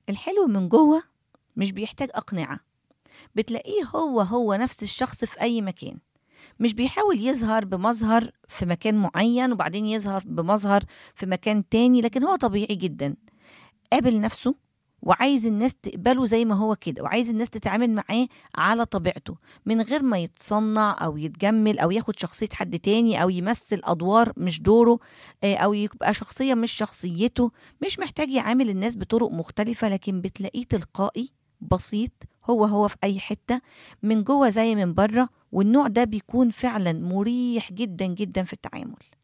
الحلو من جوه مش بيحتاج أقنعة بتلاقيه هو هو نفس الشخص في أي مكان مش بيحاول يظهر بمظهر في مكان معين وبعدين يظهر بمظهر في مكان تاني لكن هو طبيعي جدا قابل نفسه وعايز الناس تقبله زي ما هو كده وعايز الناس تتعامل معاه على طبيعته من غير ما يتصنع او يتجمل او ياخد شخصيه حد تاني او يمثل ادوار مش دوره آه، او يبقى شخصيه مش شخصيته مش محتاج يعامل الناس بطرق مختلفه لكن بتلاقيه تلقائي بسيط هو هو في اي حته من جوه زي من بره والنوع ده بيكون فعلا مريح جدا جدا في التعامل